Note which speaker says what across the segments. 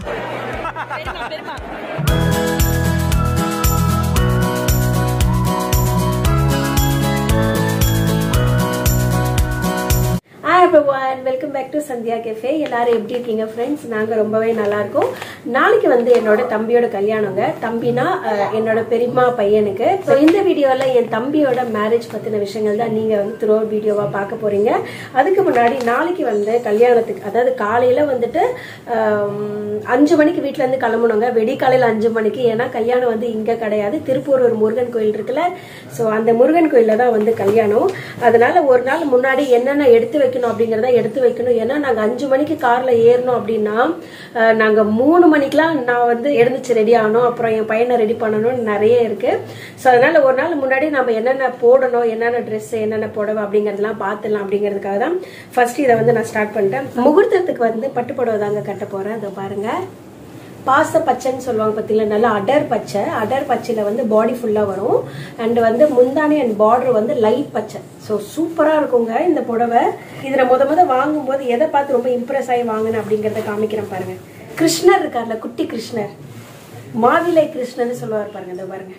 Speaker 1: Hi everyone welcome back to Sandhya cafe எல்லாரும் எப்படி இருக்கீங்க ஃப்ரெண்ட்ஸ் நாங்கள் ரொம்பவே நல்லா இருக்கோம் நாளைக்கு வந்து என்னோட தம்பியோட கல்யாணங்க தம்பினா அஹ், என்னோட பெரியம்மா பையனுக்கு ஸோ இந்த வீடியோவில் என் தம்பியோட மேரேஜ் பற்றின விஷயங்கள் தான் நீங்கள் வந்து த்ரோ வீடியோவாக பார்க்க போறீங்க அதுக்கு முன்னாடி நாளைக்கு வந்து கல்யாணத்துக்கு அதாவது காலையில் வந்துட்டு ஆம், அஞ்சு மணிக்கு வீட்டிலேருந்து கிளம்பணுங்க வெடி காலையில் அஞ்சு மணிக்கு ஏன்னா கல்யாணம் வந்து இங்கே கிடையாது திருப்பூர் ஒரு முருகன் கோயில் இருக்குல்ல ஸோ அந்த முருகன் கோயிலில் தான் வந்து கல்யாணம் அதனால ஒரு நாள் முன்னாடி என்னென்ன எடுத்து வைக்கணும் அப்படிங்கிறத எடுத்து வைக்கணும் ஏன்னா நாங்கள் அஞ்சு மணிக்கு காரில் ஏறணும் அப்படின்னா அஹ், நாங்க மூணு மணிக்கெலாம் நான் வந்து எழுந்துச்சு ரெடி ஆகணும் அப்புறம் என் பையனை ரெடி பண்ணணும்னு நிறைய இருக்கு ஸோ அதனால ஒரு நாள் முன்னாடி நம்ம என்னென்ன போடணும் என்னென்ன ட்ரெஸ் என்னென்ன புடவை அப்படிங்கறதெல்லாம் பார்த்துடலாம் அப்படிங்கிறதுக்காக தான் ஃபர்ஸ்ட் இதை வந்து நான் ஸ்டார்ட் பண்ணிட்டேன் முகூர்த்தத்துக்கு வந்து பட்டு புடவை தாங்க கட்ட போறேன் அதை பாருங்க பாச பச்சைன்னு சொல்லுவாங்க பார்த்தீங்களா நல்லா அடர் பச்சை அடர் பச்சையில் வந்து பாடி ஃபுல்லாக வரும் அண்ட் வந்து முந்தானி அண்ட் பார்டர் வந்து லைட் பச்சை ஸோ சூப்பராக இருக்குங்க இந்த புடவை இதை நான் முத முத வாங்கும்போது எதை பார்த்து ரொம்ப இம்ப்ரெஸ் ஆகி வாங்கினேன் அப்படிங்கிறத காமிக்கிறேன் பாருங்க கிருஷ்ணர் இருக்கார்ல குட்டி கிருஷ்ணர் மாவிலை கிருஷ்ணர்னு சொல்லுவார் பாருங்க இந்த பாருங்க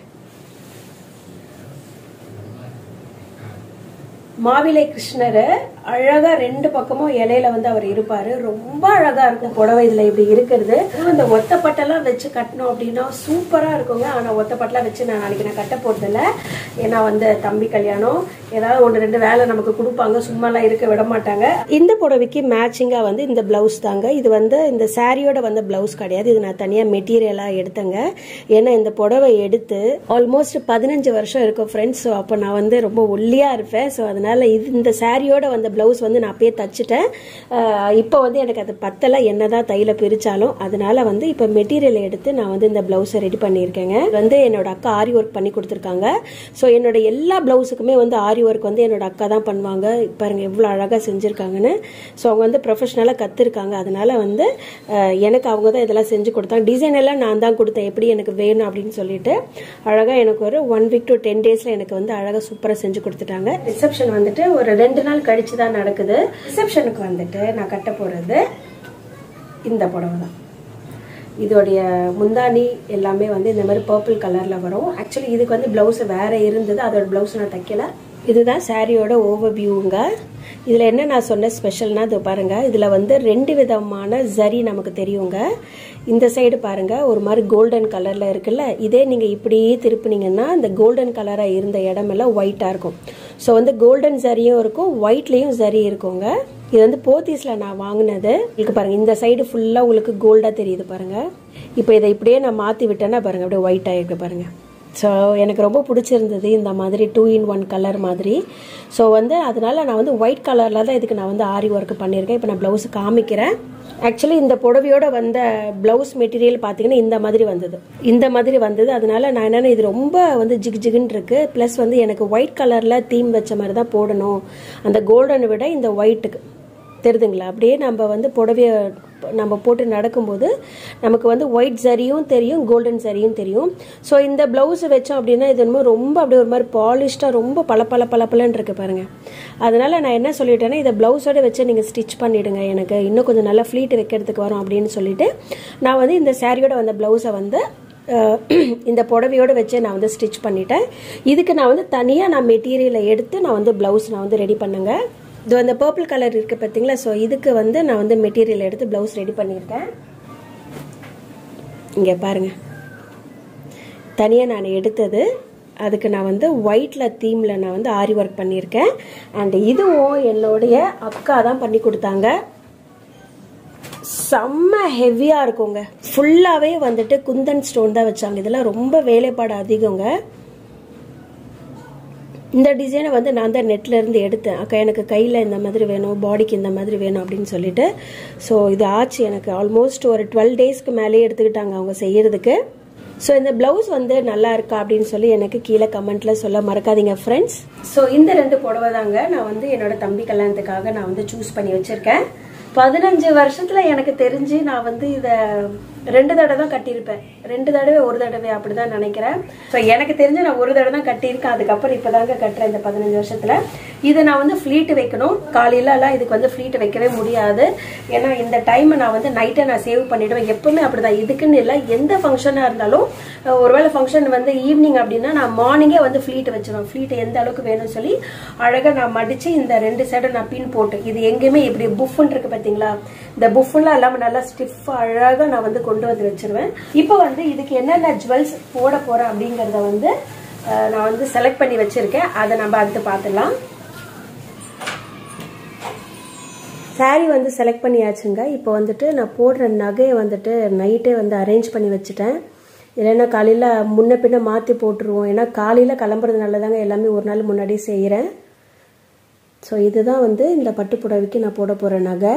Speaker 1: மாவிலை கிருஷ்ணர் அழகா ரெண்டு பக்கமும் இலையில வந்து அவர் இருப்பாரு ரொம்ப அழகா இருக்கும் புடவை இதுல இப்படி இருக்கிறது இந்த ஒத்தப்பட்டெல்லாம் வச்சு கட்டணும் அப்படின்னா சூப்பரா இருக்குங்க ஆனா ஒத்தப்பட்டெல்லாம் வச்சு நான் நாளைக்கு நான் கட்ட போறதில்ல ஏன்னா வந்து தம்பி கல்யாணம் ஏதாவது ஒன்று ரெண்டு வேலை நமக்கு கொடுப்பாங்க சும்மாலாம் இருக்க விட மாட்டாங்க இந்த புடவைக்கு மேட்சிங்கா வந்து இந்த பிளவுஸ் தாங்க இது வந்து இந்த சாரியோட வந்த பிளவுஸ் கிடையாது இது நான் தனியா மெட்டீரியலா எடுத்தேங்க ஏன்னா இந்த புடவை எடுத்து ஆல்மோஸ்ட் பதினஞ்சு வருஷம் இருக்கும் ஃப்ரெண்ட்ஸ் ஸோ அப்போ நான் வந்து ரொம்ப ஒல்லியா இருப்பேன் ஸோ அதனால இது இந்த சாரியோட வந்த பிளவுஸ் வந்து நான் அப்பயே தச்சுட்டேன் அஹ் இப்போ வந்து எனக்கு அது பத்தல என்னதான் தையில பிரிச்சாலும் அதனால வந்து இப்போ மெட்டீரியல் எடுத்து நான் வந்து இந்த பிளவுஸை ரெடி பண்ணியிருக்கேங்க இது வந்து என்னோட அக்கா ஆரி ஒர்க் பண்ணி கொடுத்துருக்காங்க ஸோ என்னோட எல்லா பிளவுஸுக்குமே வந்து ஆரி ஒர்க் வந்து என்னோட அக்கா தான் பண்ணுவாங்க பாருங்க எவ்வளோ அழகாக செஞ்சுருக்காங்கன்னு ஸோ அவங்க வந்து ப்ரொஃபஷனலாக கற்றுருக்காங்க அதனால வந்து அஹ், எனக்கு அவங்க தான் இதெல்லாம் செஞ்சு கொடுத்தாங்க டிசைன் எல்லாம் நான் தான் கொடுத்தேன் எப்படி எனக்கு வேணும் அப்படின்னு சொல்லிட்டு அழகாக எனக்கு ஒரு ஒன் வீக் டு டென் டேஸில் எனக்கு வந்து அழகாக சூப்பராக செஞ்சு கொடுத்துட்டாங்க ரிசப்ஷன் வந்துட்டு ஒரு ரெண்டு நாள் கழிச்சு தான் நடக்குது ரிசப்ஷனுக்கு வந்துட்டு நான் கட்ட போகிறது இந்த புடவை தான் இதோடைய முந்தானி எல்லாமே வந்து இந்த மாதிரி பர்பிள் கலரில் வரும் ஆக்சுவலி இதுக்கு வந்து ப்ளவுஸ் வேறு இருந்தது அதோட ப்ளவுஸ் நான் தைக்கல இதுதான் சாரியோட ஓவர் வியூங்க இதில் என்ன நான் சொன்ன ஸ்பெஷல்னா இது பாருங்க இதில் வந்து ரெண்டு விதமான ஜரி நமக்கு தெரியுங்க இந்த சைடு பாருங்க ஒரு மாதிரி கோல்டன் கலரில் இருக்குல்ல இதே நீங்கள் இப்படியே திருப்பினீங்கன்னா இந்த கோல்டன் கலராக இருந்த இடமெல்லாம் ஒயிட்டாக இருக்கும் ஸோ வந்து கோல்டன் ஜரியும் இருக்கும் ஒயிட்லேயும் ஜரி இருக்குங்க இது வந்து போத்தீஸில் நான் வாங்கினது உங்களுக்கு பாருங்க இந்த சைடு ஃபுல்லாக உங்களுக்கு கோல்டாக தெரியுது பாருங்க இப்போ இதை இப்படியே நான் மாற்றி விட்டேன்னா பாருங்க அப்படியே ஒயிட் ஆகிருக்கு பாருங்க ஸோ எனக்கு ரொம்ப பிடிச்சிருந்தது இந்த மாதிரி டூ இன் ஒன் கலர் மாதிரி ஸோ வந்து அதனால நான் வந்து ஒயிட் கலரில் தான் இதுக்கு நான் வந்து ஆரி ஒர்க் பண்ணியிருக்கேன் இப்போ நான் ப்ளவுஸ் காமிக்கிறேன் ஆக்சுவலி இந்த புடவையோட வந்த ப்ளவுஸ் மெட்டீரியல் பார்த்தீங்கன்னா இந்த மாதிரி வந்தது இந்த மாதிரி வந்தது அதனால நான் என்னென்ன இது ரொம்ப வந்து ஜிக் ஜிகுன்னு இருக்கு ப்ளஸ் வந்து எனக்கு ஒயிட் கலரில் தீம் வச்ச மாதிரி தான் போடணும் அந்த கோல்டனை விட இந்த ஒயிட்டுக்கு தெரியுதுங்களா அப்படியே நம்ம வந்து புடவைய நம்ம போட்டு நடக்கும்போது நமக்கு வந்து ஒயிட் சரியும் தெரியும் கோல்டன் சரியும் தெரியும் ஸோ இந்த ப்ளவுஸ் வச்சோம் அப்படின்னா இது என்னமோ ரொம்ப அப்படியே ஒரு மாதிரி பாலிஷ்டாக ரொம்ப பல பல பல பலன்னு இருக்கு பாருங்க அதனால நான் என்ன சொல்லிட்டேன்னா இதை ப்ளவுஸோட வச்சு நீங்கள் ஸ்டிச் பண்ணிடுங்க எனக்கு இன்னும் கொஞ்சம் நல்லா ஃப்ளீட் வைக்கிறதுக்கு வரும் அப்படின்னு சொல்லிட்டு நான் வந்து இந்த சாரியோட வந்த ப்ளவுஸை வந்து அஹ், இந்த புடவையோட வச்சு நான் வந்து ஸ்டிச் பண்ணிட்டேன் இதுக்கு நான் வந்து தனியாக நான் மெட்டீரியலை எடுத்து நான் வந்து ப்ளவுஸ் நான் வந்து ரெடி பண்ணுங்க இது அந்த பர்பிள் கலர் இருக்குது பார்த்தீங்களா ஸோ இதுக்கு வந்து நான் வந்து மெட்டீரியல் எடுத்து ப்ளவுஸ் ரெடி பண்ணியிருக்கேன் இங்கே பாருங்க தனியாக நான் எடுத்தது அதுக்கு நான் வந்து ஒயிட்டில் தீமில் நான் வந்து ஆரி ஒர்க் பண்ணியிருக்கேன் அண்ட் இதுவும் என்னுடைய அக்கா தான் பண்ணி கொடுத்தாங்க செம்ம ஹெவியாக இருக்குங்க ஃபுல்லாகவே வந்துட்டு குந்தன் ஸ்டோன் தான் வச்சாங்க இதெல்லாம் ரொம்ப வேலைப்பாடு அதிகங்க இந்த டிசைனை வந்து நான் தான் நெட்ல இருந்து எடுத்தேன் அக்கா எனக்கு கையில் இந்த மாதிரி வேணும் பாடிக்கு இந்த மாதிரி வேணும் அப்படின்னு சொல்லிட்டு ஸோ இது ஆச்சு எனக்கு ஆல்மோஸ்ட் ஒரு டுவெல் டேஸ்க்கு மேலேயே எடுத்துக்கிட்டாங்க அவங்க செய்யறதுக்கு ஸோ இந்த பிளவுஸ் வந்து நல்லா இருக்கா அப்படின்னு சொல்லி எனக்கு கீழே கமெண்ட்ல சொல்ல மறக்காதீங்க ஃப்ரெண்ட்ஸ் ஸோ இந்த ரெண்டு புடவை தாங்க நான் வந்து என்னோட தம்பி கல்யாணத்துக்காக நான் வந்து சூஸ் பண்ணி வச்சிருக்கேன் பதினஞ்சு வருஷத்துல எனக்கு தெரிஞ்சு நான் வந்து இதை ரெண்டு தடவை தான் கட்டியிருப்பேன் ரெண்டு தடவை ஒரு தடவை அப்படிதான் நினைக்கிறேன் ஸோ எனக்கு தெரிஞ்சு நான் ஒரு தடவை தான் கட்டியிருக்கேன் அதுக்கப்புறம் இப்போதாங்க கட்டுறேன் இந்த பதினஞ்சு வருஷத்துல இதை நான் வந்து ஃப்ளீட் வைக்கணும் காலையில எல்லாம் இதுக்கு வந்து ஃப்ளீட் வைக்கவே முடியாது ஏன்னா இந்த டைமை நான் வந்து நைட்டை நான் சேவ் பண்ணிடுவேன் எப்பவுமே அப்படிதான் இதுக்குன்னு இல்லை எந்த ஃபங்க்ஷனாக இருந்தாலும் அஹ், ஒருவேளை ஃபங்க்ஷன் வந்து ஈவினிங் அப்படின்னா நான் மார்னிங்கே வந்து ஃப்ளீட் வச்சிருவேன் ஃப்ளீட் எந்த அளவுக்கு வேணும்னு சொல்லி அழகாக நான் மடிச்சு இந்த ரெண்டு சைடும் நான் பின் போட்டு இது எங்கேயுமே இப்படி புஃப்னு இருக்கு பார்த்தீங்களா இந்த புஃப்லாம் இல்லாமல் நல்லா ஸ்டிஃபாக அழகாக நான் வந்து கொண்டு வந்து வச்சிருவேன் இப்போ வந்து இதுக்கு என்னென்ன ஜுவல்ஸ் போட போறேன் அப்படிங்கிறத வந்து அஹ், நான் வந்து செலக்ட் பண்ணி வச்சிருக்கேன் அதை நம்ம அடுத்து பார்த்துடலாம் saree வந்து செலக்ட் பண்ணியாச்சுங்க இப்போ வந்துட்டு நான் போடுற நகையை வந்துட்டு நைட்டே வந்து அரேஞ்ச் பண்ணி வச்சுட்டேன் இல்லைன்னா காலையில் முன்ன பின்ன மாற்றி போட்டுருவோம் ஏன்னா காலையில் கிளம்புறதுனால தாங்க எல்லாமே ஒரு நாள் முன்னாடி செய்கிறேன் ஸோ இதுதான் வந்து இந்த பட்டு புடவைக்கு நான் போட போகிற நகை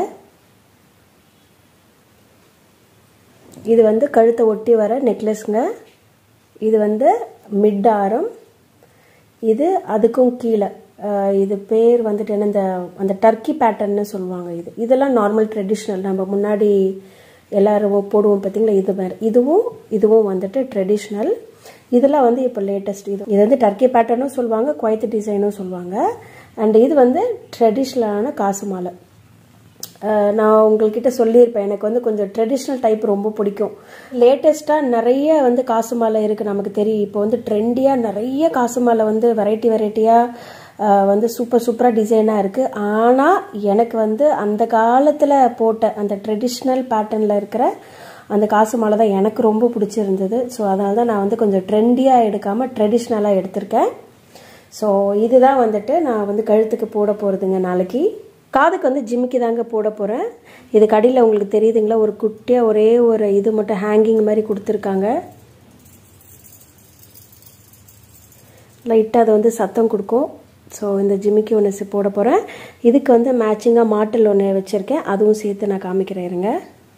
Speaker 1: இது வந்து கழுத்தை ஒட்டி வர நெக்லஸ்ங்க இது வந்து மிட் ஆரம் இது அதுக்கும் கீழே அஹ், இது பேர் வந்துட்டு என்ன இந்த அந்த டர்க்கி பேட்டர்ன்னு சொல்லுவாங்க இது இதெல்லாம் நார்மல் ட்ரெடிஷ்னல் நம்ம முன்னாடி எல்லாரும் போடுவோம் பார்த்தீங்களா இது மாதிரி இதுவும் இதுவும் வந்துட்டு ட்ரெடிஷ்னல் இதெல்லாம் வந்து இப்போ லேட்டஸ்ட் இது இது வந்து டர்க்கி பேட்டர்னும் சொல்லுவாங்க குவைத்து டிசைனும் சொல்லுவாங்க அண்ட் இது வந்து ட்ரெடிஷ்னலான காசு மாலை அஹ் நான் உங்கள்கிட்ட சொல்லியிருப்பேன் எனக்கு வந்து கொஞ்சம் ட்ரெடிஷ்னல் டைப் ரொம்ப பிடிக்கும் லேட்டஸ்ட்டாக நிறைய வந்து காசு மாலை இருக்குது நமக்கு தெரியும் இப்போ வந்து ட்ரெண்டியாக நிறைய காசு மாலை வந்து வெரைட்டி வெரைட்டியாக வந்து சூப்பர் சூப்பராக டிசைனாக இருக்குது ஆனால் எனக்கு வந்து அந்த காலத்தில் போட்ட அந்த ட்ரெடிஷ்னல் பேட்டர்னில் இருக்கிற அந்த காசு மாலை தான் எனக்கு ரொம்ப பிடிச்சிருந்தது ஸோ அதனால தான் நான் வந்து கொஞ்சம் ட்ரெண்டியாக எடுக்காமல் ட்ரெடிஷ்னலாக எடுத்திருக்கேன் ஸோ இதுதான் வந்துட்டு நான் வந்து கழுத்துக்கு போட போகிறதுங்க நாளைக்கு காதுக்கு வந்து ஜிமிக்கி தாங்க போட போகிறேன் இது கடையில் உங்களுக்கு தெரியுதுங்களா ஒரு குட்டியாக ஒரே ஒரு இது மட்டும் ஹேங்கிங் மாதிரி கொடுத்துருக்காங்க லைட்டாக அது வந்து சத்தம் கொடுக்கும் ஸோ இந்த ஜிமிக்கி ஒன்று போட போகிறேன் இதுக்கு வந்து மேட்சிங்காக மாட்டல் ஒன்று வச்சுருக்கேன் அதுவும் சேர்த்து நான் காமிக்கிறேன் இருங்க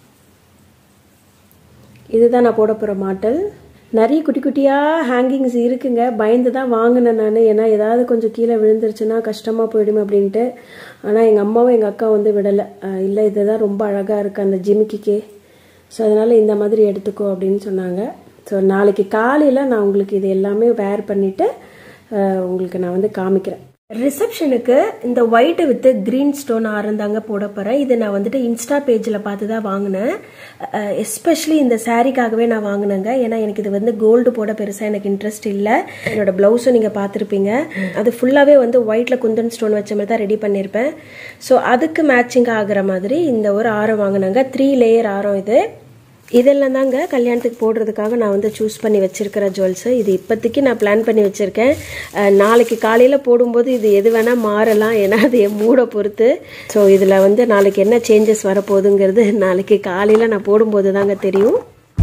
Speaker 1: இதுதான் நான் போட போகிற மாட்டல் நிறைய குட்டி குட்டியாக ஹேங்கிங்ஸ் இருக்குங்க பயந்து தான் வாங்கினேன் நான் ஏன்னா ஏதாவது கொஞ்சம் கீழே விழுந்துருச்சுன்னா கஷ்டமாக போயிடுமே அப்படின்ட்டு ஆனால் எங்கள் அம்மாவும் எங்கள் அக்கா வந்து விடலை இல்லை இதுதான் ரொம்ப அழகாக இருக்குது அந்த ஜிமிக்கிக்கே ஸோ அதனால் இந்த மாதிரி எடுத்துக்கோ அப்படின்னு சொன்னாங்க ஸோ நாளைக்கு காலையில் நான் உங்களுக்கு இது எல்லாமே வேர் பண்ணிவிட்டு உங்களுக்கு நான் வந்து காமிக்கிறேன் ரிசப்ஷனுக்கு இந்த ஒயிட் வித் கிரீன் ஸ்டோன் ஆரந்தாங்க போட போகிறேன் இது நான் வந்துட்டு இன்ஸ்டா பேஜில் பார்த்து தான் வாங்கினேன் எஸ்பெஷலி இந்த சாரீக்காகவே நான் வாங்கினேங்க ஏன்னா எனக்கு இது வந்து கோல்டு போட பெருசாக எனக்கு இன்ட்ரெஸ்ட் இல்லை என்னோட ப்ளவுஸும் நீங்கள் பார்த்துருப்பீங்க அது ஃபுல்லாகவே வந்து ஒயிட்டில் குந்தன் ஸ்டோன் வச்ச மாதிரி தான் ரெடி பண்ணியிருப்பேன் ஸோ அதுக்கு மேட்சிங் ஆகுற மாதிரி இந்த ஒரு ஆரம் வாங்கினாங்க த்ரீ லேயர் ஆரம் இது இதெல்லாம் தாங்க கல்யாணத்துக்கு போடுறதுக்காக நான் வந்து சூஸ் பண்ணி வச்சிருக்கிற ஜுவல்ஸு இது இப்போதைக்கு நான் பிளான் பண்ணி வச்சுருக்கேன் அஹ் நாளைக்கு காலையில் போடும்போது இது எது வேணால் மாறலாம் ஏன்னா அது என் மூடை பொறுத்து ஸோ இதில் வந்து நாளைக்கு என்ன சேஞ்சஸ் வரப்போகுதுங்கிறது நாளைக்கு காலையில் நான் போடும்போது தாங்க தெரியும்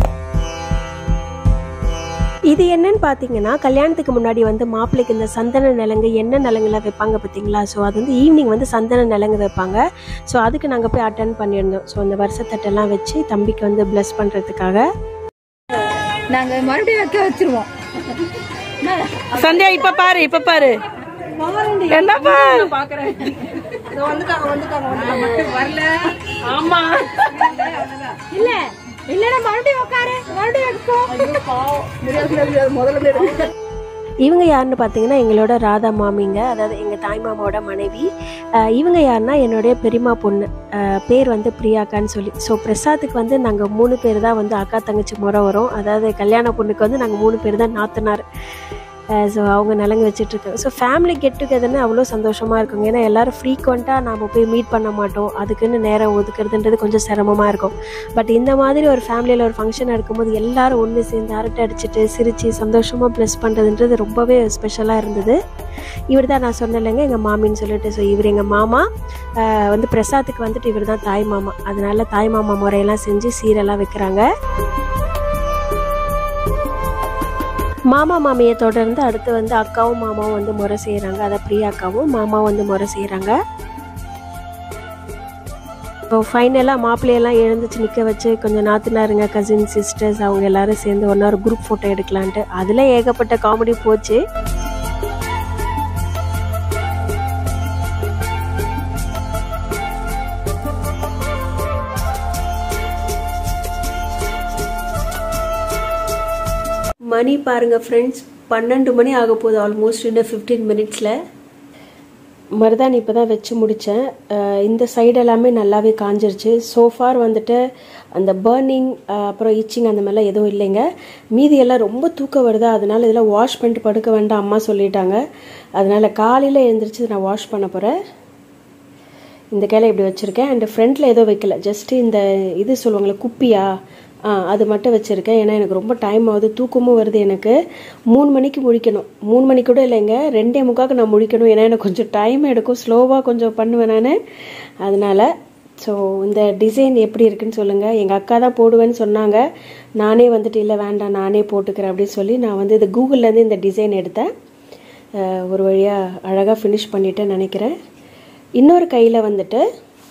Speaker 1: இது என்னன்னு பார்த்தீங்கன்னா கல்யாணத்துக்கு முன்னாடி வந்து மாப்பிள்ளைக்கு இந்த சந்தன நிலங்கு என்ன நிலங்குலாம் வைப்பாங்க பார்த்தீங்களா ஸோ அது வந்து ஈவினிங் வந்து சந்தன நிலங்கு வைப்பாங்க ஸோ அதுக்கு நாங்கள் போய் அட்டன் பண்ணியிருந்தோம் ஸோ அந்த வருஷத்தட்டெல்லாம் வச்சு தம்பிக்கு வந்து ப்ளஸ் பண்ணுறதுக்காக
Speaker 2: நாங்க மறுபடியும் வைக்க வச்சிருவோம்
Speaker 3: சந்தியா இப்ப பாரு இப்ப பாரு என்னப்பா ஆமா
Speaker 2: இல்ல இல்லன்னா மறுபடியும் உட்காரு மறுபடியும் எடுப்போம்
Speaker 1: இவங்க யாருன்னு பார்த்தீங்கன்னா எங்களோட ராதா மாமிங்க அதாவது எங்கள் தாய் மாமாவோட மனைவி அஹ் இவங்க யாருன்னா என்னுடைய பெரியம்மா பொண்ணு அஹ் பேர் வந்து பிரியாக்கான்னு சொல்லி ஸோ பிரசாத்துக்கு வந்து நாங்கள் மூணு பேர் தான் வந்து அக்கா தங்கச்சி முறை வரும் அதாவது கல்யாண பொண்ணுக்கு வந்து நாங்கள் மூணு பேர் தான் நாத்தனார் ஸோ அவங்க நலங்கு வச்சுட்ருக்காங்க ஸோ ஃபேமிலி கெட் டுகெதர்னு அவ்வளோ சந்தோஷமாக இருக்குங்க ஏன்னா எல்லாரும் ஃப்ரீக்வெண்ட்டாக நாம் போய் மீட் பண்ண மாட்டோம் அதுக்குன்னு நேரம் ஒதுக்குறதுன்றது கொஞ்சம் சிரமமாக இருக்கும் பட் இந்த மாதிரி ஒரு ஃபேமிலியில் ஒரு ஃபங்க்ஷன் இருக்கும்போது எல்லாரும் ஒன்று சேர்ந்து அரட்டை அடிச்சுட்டு சிரித்து சந்தோஷமாக ப்ளஸ் பண்ணுறதுன்றது ரொம்பவே ஸ்பெஷலாக இருந்தது இவர் தான் நான் சொன்னலைங்க எங்கள் மாமின்னு சொல்லிட்டு ஸோ இவர் எங்கள் மாமா ஆஹ் வந்து பிரசாத்துக்கு வந்துட்டு இவர் தான் தாய் மாமா அதனால தாய் மாமா முறையெல்லாம் செஞ்சு சீரெல்லாம் வைக்கிறாங்க மாமா மாமியை தொடர்ந்து அடுத்து வந்து அக்காவும் மாமாவும் வந்து முறை செய்கிறாங்க அதை பிரியா அக்காவும் மாமா வந்து முறை செய்கிறாங்க இப்போ ஃபைனலாக மாப்பிள்ளையெல்லாம் எழுந்துச்சு நிற்க வச்சு கொஞ்சம் நாத்துனாருங்க கசின் சிஸ்டர்ஸ் அவங்க எல்லாரும் சேர்ந்து ஒன்றா ஒரு குரூப் ஃபோட்டோ எடுக்கலான்ட்டு அதில் ஏகப்பட்ட காமெடி போச்சு மணி பாருங்க ஃப்ரெண்ட்ஸ் பன்னெண்டு மணி ஆக போகுது ஆல்மோஸ்ட் இன்னும் ஃபிஃப்டீன் மினிட்ஸில் மருதாணி இப்போ தான் வச்சு முடித்தேன் இந்த சைடு எல்லாமே நல்லாவே காஞ்சிருச்சு சோஃபார் வந்துட்டு அந்த பர்னிங் அப்புறம் இச்சிங் அந்த மாதிரிலாம் எதுவும் இல்லைங்க மீதி எல்லாம் ரொம்ப தூக்கம் வருதா அதனால இதெல்லாம் வாஷ் பண்ணிட்டு படுக்க வேண்டாம் அம்மா சொல்லிட்டாங்க அதனால காலையில் எழுந்திரிச்சு நான் வாஷ் பண்ண போகிறேன் இந்த கையில் இப்படி வச்சுருக்கேன் அண்ட் ஃப்ரண்ட்டில் ஏதோ வைக்கல ஜஸ்ட் இந்த இது சொல்லுவாங்களே குப்பியா ஆ அது மட்டும் வச்சுருக்கேன் ஏன்னா எனக்கு ரொம்ப டைம் ஆகுது தூக்கமும் வருது எனக்கு மூணு மணிக்கு முழிக்கணும் மூணு மணி கூட இல்லைங்க ரெண்டே முக்காக்கு நான் முழிக்கணும் ஏன்னா எனக்கு கொஞ்சம் டைம் எடுக்கும் ஸ்லோவாக கொஞ்சம் பண்ணுவேன் நான் அதனால் ஸோ இந்த டிசைன் எப்படி இருக்குன்னு சொல்லுங்கள் எங்கள் அக்கா தான் போடுவேன்னு சொன்னாங்க நானே வந்துட்டு இல்லை வேண்டாம் நானே போட்டுக்கிறேன் அப்படின்னு சொல்லி நான் வந்து இது கூகுள்லேருந்து இந்த டிசைன் எடுத்தேன் அஹ் ஒரு வழியாக அழகாக ஃபினிஷ் பண்ணிட்டேன்னு நினைக்கிறேன் இன்னொரு கையில் வந்துட்டு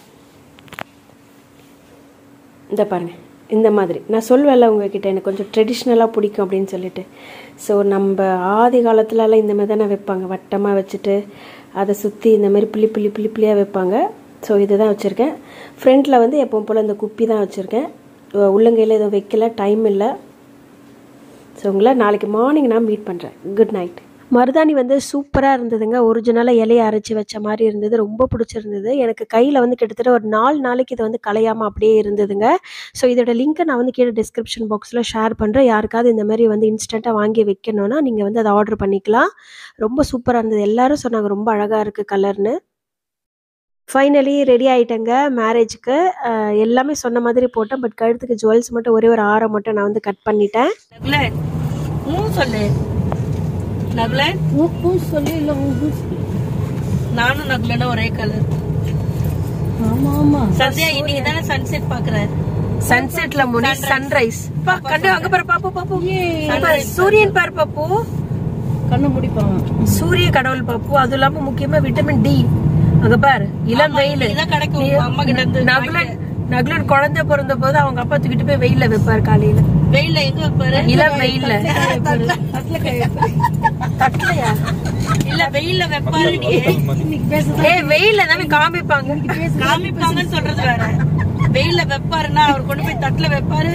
Speaker 1: இந்த பாருங்க இந்த மாதிரி நான் சொல்வேன்ல உங்ககிட்ட எனக்கு கொஞ்சம் ட்ரெடிஷ்னலாக பிடிக்கும் அப்படின்னு சொல்லிட்டு ஸோ நம்ம ஆதி காலத்துலலாம் இந்த மாதிரி தானே வைப்பாங்க வட்டமாக வச்சுட்டு அதை சுற்றி இந்த மாதிரி புள்ளி புள்ளி புள்ளி புள்ளியாக வைப்பாங்க ஸோ இதுதான் வச்சுருக்கேன் ஃப்ரண்ட்டில் வந்து எப்பவும் போல் இந்த குப்பி தான் வச்சுருக்கேன் உள்ளங்கையில் எதுவும் வைக்கல டைம் இல்லை ஸோ உங்களை நாளைக்கு மார்னிங் நான் மீட் பண்ணுறேன் குட் நைட் மருதாணி வந்து சூப்பராக இருந்ததுங்க ஒரிஜினலாக இலையை அரைச்சி வச்ச மாதிரி இருந்தது ரொம்ப பிடிச்சிருந்தது எனக்கு கையில் வந்து கிட்டத்தட்ட ஒரு நாலு நாளைக்கு இது வந்து கலையாமல் அப்படியே இருந்ததுங்க ஸோ இதோட லிங்க்கை நான் வந்து கீழே டிஸ்கிரிப்ஷன் பாக்ஸில் ஷேர் பண்ணுறேன் யாருக்காவது இந்த மாதிரி வந்து இன்ஸ்டண்ட்டாக வாங்கி வைக்கணும்னா நீங்கள் வந்து அதை ஆர்டர் பண்ணிக்கலாம் ரொம்ப சூப்பராக இருந்தது எல்லாரும் சொன்னாங்க ரொம்ப அழகாக இருக்குது கலர்னு ஃபைனலி ரெடி ஆயிட்டேங்க மேரேஜுக்கு எல்லாமே சொன்ன மாதிரி போட்டேன் பட் கழுத்துக்கு ஜுவல்ஸ் மட்டும் ஒரே ஒரு ஆரம் மட்டும் நான் வந்து கட் பண்ணிட்டேன்
Speaker 3: சொல்லு நகுல
Speaker 2: சொல்லி இல்ல
Speaker 3: நானும் நகுலனா ஒரே கலர்
Speaker 2: ஆமா ஆமா
Speaker 3: சத்யா இன்னைக்கு தானே சன்செட் பாக்குற
Speaker 1: சன்செட்ல முடி சன்ரைஸ் கண்டு அங்க பாரு பாப்பு பாப்பு இப்ப சூரியன் பாரு பாப்பு
Speaker 2: கண்ணு முடிப்பாங்க
Speaker 1: சூரிய கடவுள் பாப்பு அது இல்லாம முக்கியமா விட்டமின் டி அங்க பாரு இளம் வெயில்
Speaker 3: இதான் கிடைக்கும் உங்க அம்மா கிட்ட இருந்து
Speaker 1: நகுலன் நகுலன் குழந்தை பிறந்த போது அவங்க அப்பா தூக்கிட்டு போய் வெயில்ல வைப்பாரு காலையில
Speaker 3: வெயில்ல எங்க வைப்பாரு
Speaker 1: இளம் வெயில்ல தட்டலையா
Speaker 3: இல்ல வெயில்ல வைப்பாரு நீ
Speaker 1: ஏ வெயில்ல தானே காமிப்பாங்க
Speaker 3: காமிப்பாங்கன்னு சொல்றது வேற வெயில்ல வைப்பாருன்னா அவர் கொண்டு போய் தட்டுல வைப்பாரு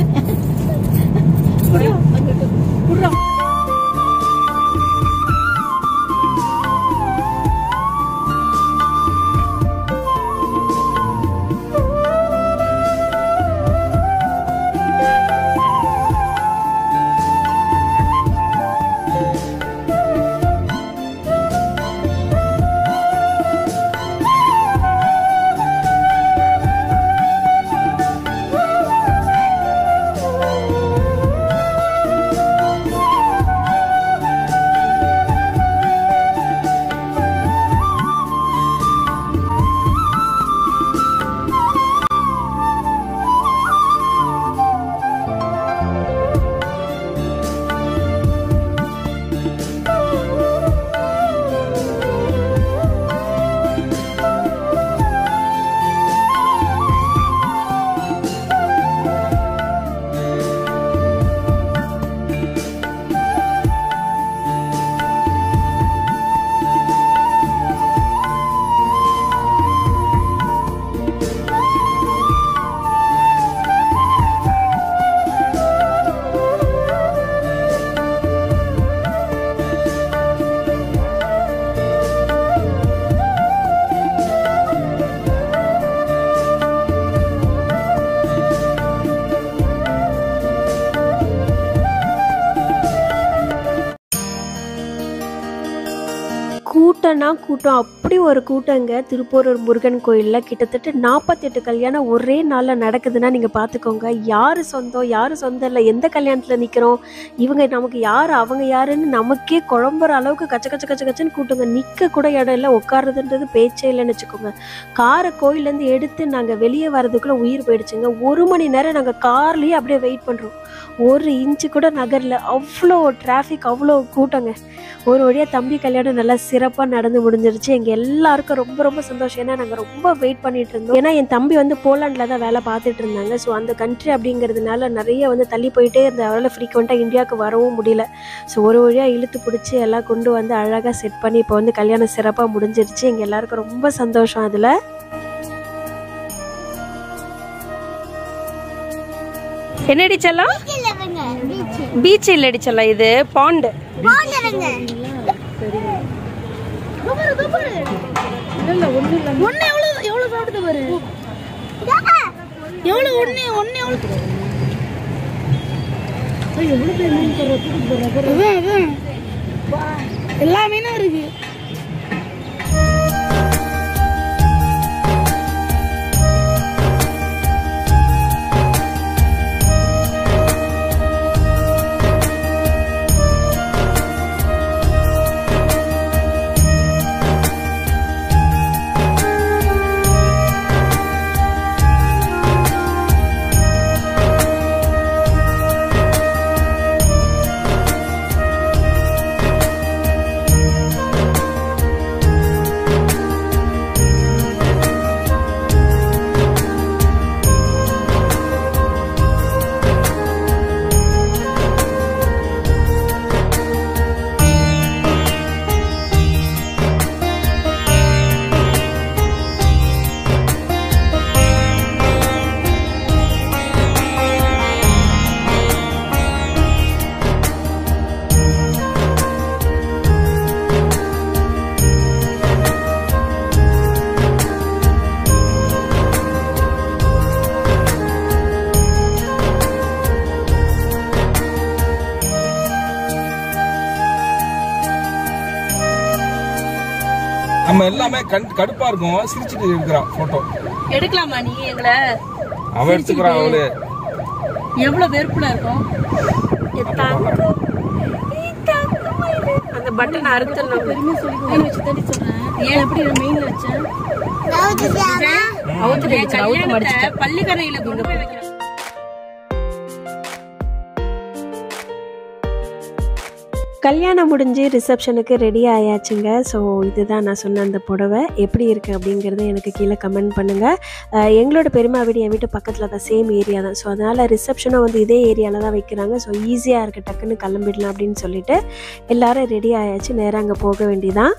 Speaker 1: கூட்டம்னா கூட்டம் அப்படி ஒரு கூட்டங்க திருப்பூரூர் முருகன் கோயிலில் கிட்டத்தட்ட நாற்பத்தெட்டு கல்யாணம் ஒரே நாளில் நடக்குதுன்னா நீங்கள் பார்த்துக்கோங்க யார் சொந்தம் யார் சொந்தம் இல்லை எந்த கல்யாணத்தில் நிற்கிறோம் இவங்க நமக்கு யார் அவங்க யாருன்னு நமக்கே குழம்புற அளவுக்கு கச்ச கச்ச கச்ச கச்சன்னு கூட்டுங்க நிற்க கூட இடம் இல்லை உட்காருதுன்றது பேச்சே இல்லைன்னு வச்சுக்கோங்க காரை கோயிலேருந்து எடுத்து நாங்கள் வெளியே வரதுக்குள்ளே உயிர் போயிடுச்சுங்க ஒரு மணி நேரம் நாங்கள் கார்லேயே அப்படியே வெயிட் பண்ணுறோம் ஒரு இன்ச்சு கூட நகரில் அவ்வளோ டிராஃபிக் அவ்வளோ கூட்டங்க ஒரு வழியாக தம்பி கல்யாணம் நல்லா சிறப்பாக நடந்து முடிஞ்சிருச்சு எங்கள் எல்லாருக்கும் ரொம்ப ரொம்ப சந்தோஷம் ஏன்னா நாங்கள் ரொம்ப வெயிட் பண்ணிட்டு இருந்தோம் ஏன்னா என் தம்பி வந்து போலாண்டில் தான் வேலை பார்த்துட்டு இருந்தாங்க ஸோ அந்த கண்ட்ரி அப்படிங்கிறதுனால நிறைய வந்து தள்ளி போயிட்டே இருந்த அவரால் ஃப்ரீக்வெண்ட்டாக இந்தியாவுக்கு வரவும் முடியல ஸோ ஒரு வழியாக இழுத்து பிடிச்சி எல்லாம் கொண்டு வந்து அழகாக செட் பண்ணி இப்போ வந்து கல்யாணம் சிறப்பாக முடிஞ்சிருச்சு எங்கள் எல்லாருக்கும் ரொம்ப சந்தோஷம் அதில் என்னடி செல்லம் பீச் இல்லடி செல்லம் இது பாண்டு
Speaker 3: ஒண்ணு எவ்வளவு எவ்வளவு சாப்பிடுது பாரு எவ்வளவு ஒண்ணு ஒண்ணு எவ்வளவு அதான், அதான். எல்லா மீனும் இருக்கு
Speaker 4: நம்ம எல்லாமே கண் கடுப்பா இருக்கும் சிரிச்சுட்டு இருக்கிறான் போட்டோ
Speaker 3: எடுக்கலாமா நீ எங்களை
Speaker 4: அவ எடுத்துக்கிறான் அவளு
Speaker 3: எவ்வளவு வெறுப்புல இருக்கும்
Speaker 1: அந்த பட்டன் அறுத்துடணும்
Speaker 2: பெருமை சொல்லி மெயின் வச்சு தண்ணி சொல்றேன் ஏன் எப்படி மெயின்ல வச்சேன்
Speaker 3: அவுத்து கல்யாணத்தை பள்ளிக்கரையில கொண்டு போய் வைக்கிறேன்
Speaker 1: கல்யாணம் முடிஞ்சு ரிசப்ஷனுக்கு ரெடி ஆயாச்சுங்க ஸோ இதுதான் நான் சொன்ன அந்த புடவை எப்படி இருக்குது அப்படிங்கிறத எனக்கு கீழே கமெண்ட் பண்ணுங்கள் அஹ் எங்களோட பெருமா வீடு என் வீட்டு பக்கத்தில் தான் சேம் ஏரியா தான் ஸோ அதனால் ரிசப்ஷனும் வந்து இதே ஏரியாவில் தான் வைக்கிறாங்க ஸோ ஈஸியாக இருக்குது டக்குன்னு கிளம்பிடலாம் அப்படின்னு சொல்லிட்டு எல்லாரும் ரெடி ஆயாச்சு நேராக அங்கே போக வேண்டியதான்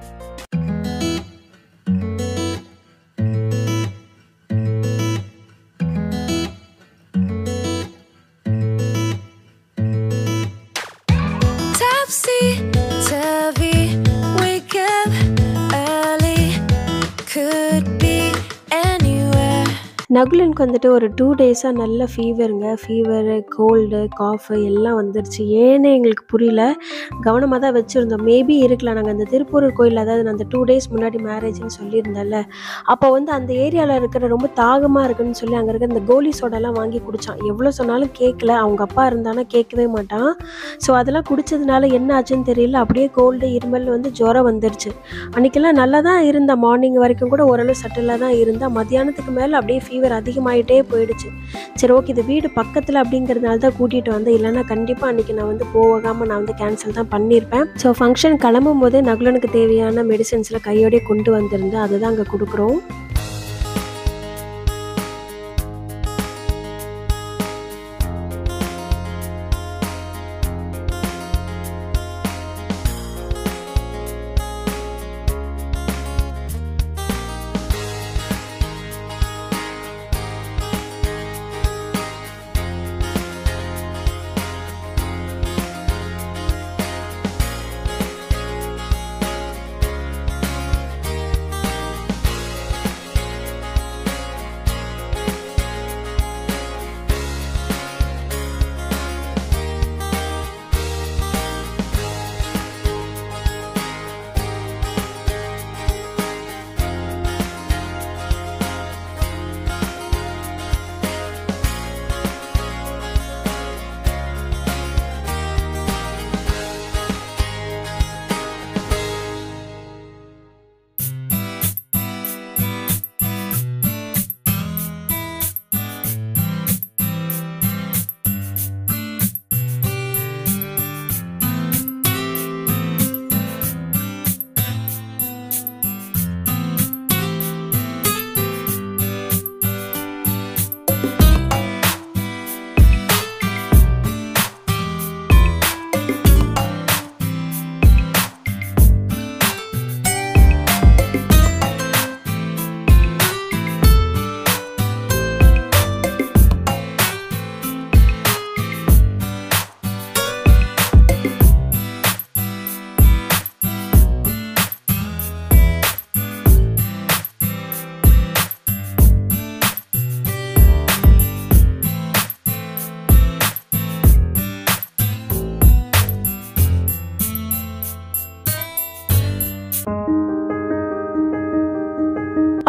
Speaker 5: Topsy turvy, wake up early, could be anywhere.
Speaker 1: நகுலனுக்கு வந்துட்டு ஒரு டூ டேஸாக நல்ல ஃபீவருங்க ஃபீவரு கோல்டு காஃபு எல்லாம் வந்துருச்சு ஏன்னு எங்களுக்கு புரியல கவனமாக தான் வச்சுருந்தோம் மேபி இருக்கலாம் நாங்கள் அந்த திருப்பூர் கோயில் அதாவது நான் அந்த டூ டேஸ் முன்னாடி மேரேஜ்னு சொல்லியிருந்தேன்ல அப்போ வந்து அந்த ஏரியாவில் இருக்கிற ரொம்ப தாகமாக இருக்குன்னு சொல்லி அங்கே இருக்கிற இந்த கோலி சோடாலாம் வாங்கி குடித்தான் எவ்வளோ சொன்னாலும் கேட்கல அவங்க அப்பா இருந்தானா கேட்கவே மாட்டான் ஸோ அதெல்லாம் குடித்ததுனால என்ன ஆச்சுன்னு தெரியல அப்படியே கோல்டு இருமல் வந்து ஜுரம் வந்துருச்சு அன்றைக்கெல்லாம் நல்லா தான் இருந்த மார்னிங் வரைக்கும் கூட ஓரளவு சட்டிலாக தான் இருந்தா மத்தியானத்துக்கு மேலே அப்படியே ஃபீவர் அதிகமாயிட்டே போயிடுச்சு சரி ஓகே இது வீடு பக்கத்தில் அப்படிங்கிறதுனால தான் கூட்டிகிட்டு வந்தேன் இல்லைன்னா கண்டிப்பாக அன்றைக்கி நான் வந்து போகாமல் நான் வந்து கேன்சல் தான் பண்ணியிருப்பேன் ஸோ ஃபங்க்ஷன் கிளம்பும் போதே நகுலனுக்கு தேவையான மெடிசன்ஸில் கையோடய கொண்டு வந்திருந்தேன் அதை தான் அங்கே கொடுக்குறோம்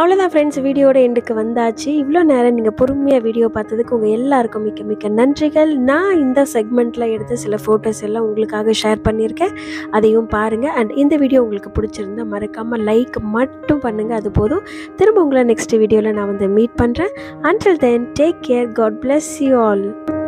Speaker 1: அவ்வளோதான் ஃப்ரெண்ட்ஸ் வீடியோட எண்டுக்கு வந்தாச்சு இவ்வளோ நேரம் நீங்கள் பொறுமையாக வீடியோ பார்த்ததுக்கு உங்கள் எல்லாருக்கும் மிக்க மிக்க நன்றிகள் நான் இந்த செக்மெண்ட்டில் எடுத்த சில ஃபோட்டோஸ் எல்லாம் உங்களுக்காக ஷேர் பண்ணியிருக்கேன் அதையும் பாருங்கள் அண்ட் இந்த வீடியோ உங்களுக்கு பிடிச்சிருந்தா மறக்காமல் லைக் மட்டும் பண்ணுங்கள் அது போதும் திரும்ப உங்களை நெக்ஸ்ட் வீடியோவில் நான் வந்து மீட் பண்ணுறேன் until then take care God bless you all